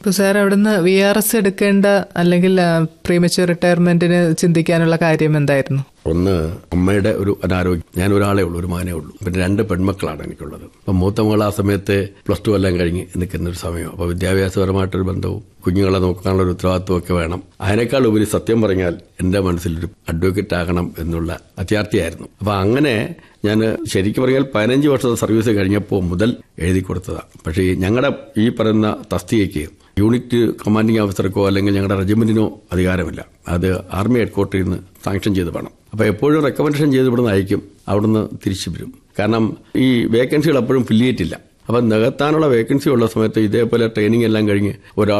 ഇപ്പൊ സാർ അവിടുന്ന് V R S എടുക്കേണ്ട അല്ലെങ്കിൽ പ്രീമച്വർ റിട്ടയർമെന്റിന് ചിന്തിക്കാനുള്ള കാര്യം എന്തായിരുന്നു ഒന്ന് അമ്മയുടെ ഒരു അനാരോഗ്യം ഞാൻ ഒരാളേ ഉള്ളൂ ഒരു മകനേ ഉള്ളൂ പിന്നെ രണ്ട് പെൺമക്കളാണ് എനിക്കുള്ളത് അപ്പം മൂത്ത മകൾ ആ സമയത്ത് പ്ലസ് ടു എല്ലാം കഴിഞ്ഞ് നിൽക്കുന്ന ഒരു സമയം അപ്പോൾ വിദ്യാഭ്യാസപരമായിട്ടൊരു ബന്ധവും കുഞ്ഞുങ്ങളെ നോക്കാനുള്ള ഒരു ഉത്തരവാദിത്വം ഒക്കെ വേണം അതിനേക്കാൾ ഉപരി സത്യം പറഞ്ഞാൽ എന്റെ മനസ്സിലൊരു അഡ്വക്കേറ്റ് ആകണം എന്നുള്ള അത്യാർത്ഥിയായിരുന്നു അപ്പം അങ്ങനെ ഞാൻ ശരിക്കും പറഞ്ഞാൽ പതിനഞ്ച് വർഷത്തെ സർവീസ് കഴിഞ്ഞപ്പോൾ മുതൽ എഴുതി കൊടുത്തതാണ് പക്ഷേ ഞങ്ങളുടെ ഈ പറയുന്ന തസ്തികയ്ക്ക് യൂണിറ്റ് കമാൻഡിംഗ് ഓഫീസർക്കോ അല്ലെങ്കിൽ ഞങ്ങളുടെ റെജിമെന്റിനോ അധികാരമില്ല അത് ആർമി ഹെഡ്ക്വാർട്ടറിൽ നിന്ന് സാങ്ഷൻ ചെയ്ത് വേണം അപ്പോൾ എപ്പോഴും റെക്കമെൻഡേഷൻ ചെയ്ത് ഇവിടുന്ന് അയക്കും അവിടുന്ന് തിരിച്ചു വരും കാരണം ഈ വേക്കൻസികൾ എപ്പോഴും ഫില്ലിയേറ്റ് ഇല്ല അപ്പം നികത്താനുള്ള വേക്കൻസി ഉള്ള സമയത്ത് ഇതേപോലെ ട്രെയിനിങ് എല്ലാം കഴിഞ്ഞ് ഒരാൾ